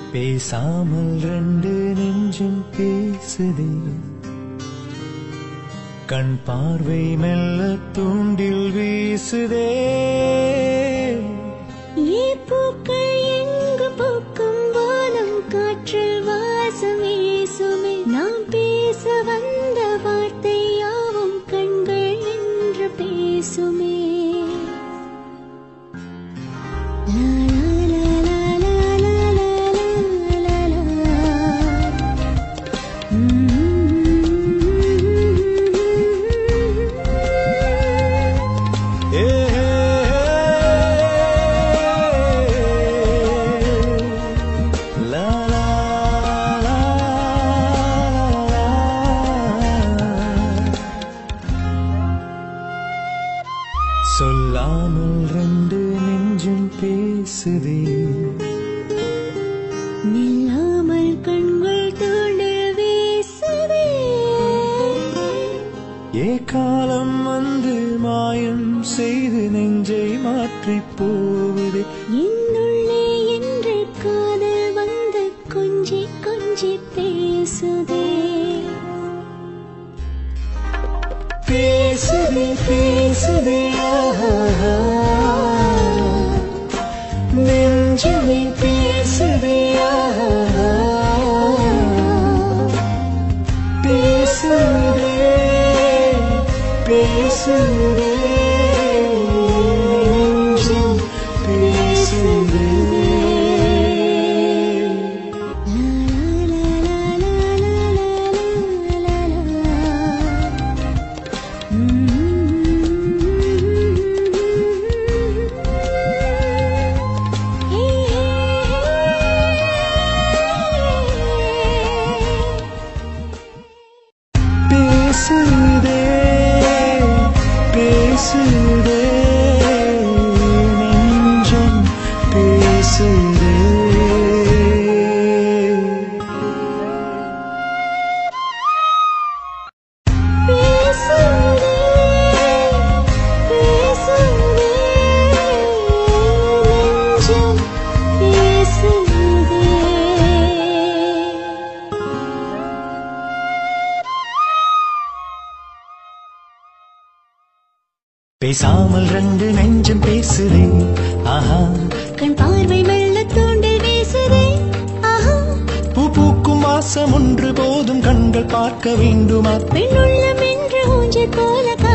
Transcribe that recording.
பேசாமல் ரெண்டு நெஞ்சும் பேசுதே கண் பார்வை மெல்ல தூண்டில் வீசுதே ஏ பூக்கள் எங்கு பூக்கும் வானம் காற்றில் வாசம் வீசுமே நாம் பேச வந்த வார்த்தை யாவும் கண்கள் என்று பேசுமே லா, லா, லா, லா, லா, லா, லா, லா, லா. ம்ம். ஏ லா லா லா லா. சொல்லாமல் ரெண்டு நெஞ்சும் பேசுதே நில்லாமல் கண்கள் தூண்டு வீசுதே ஏ காலம் வந்து மாயம் செய்து நெஞ்சை மாற்றி போகுதே என்னுள்ளே என்று காதல் வந்து கொஞ்சி கொஞ்சி பேசுதே பேசுதே பேசுதே ஆஹா. நெஞ்சுமே பேசுதே ஆஹா. பேசுதே பேசுதே நெஞ்சம் பேசுதே லா, லா, லா, லா, லா, லா, லா, லா. ம்ம். ஹே, ஹே, ஹே. பேசுதே பேசுதே நெஞ்சம் பேசுதே பேசுதே பேசுதே நெஞ்சம் பேசுதே பேசாமல் ரெண்டு நெஞ்சம் பேசுதே ஆஹா கண் பார்வை மெல்ல தூண்டில் வீசுதே ஆஹா பூ பூக்கும் வாசம் ஒன்று போதும் கண்கள் பார்க்க வேண்டுமா பெண்ணுள்ளம் என்று ஊஞ்சல் போல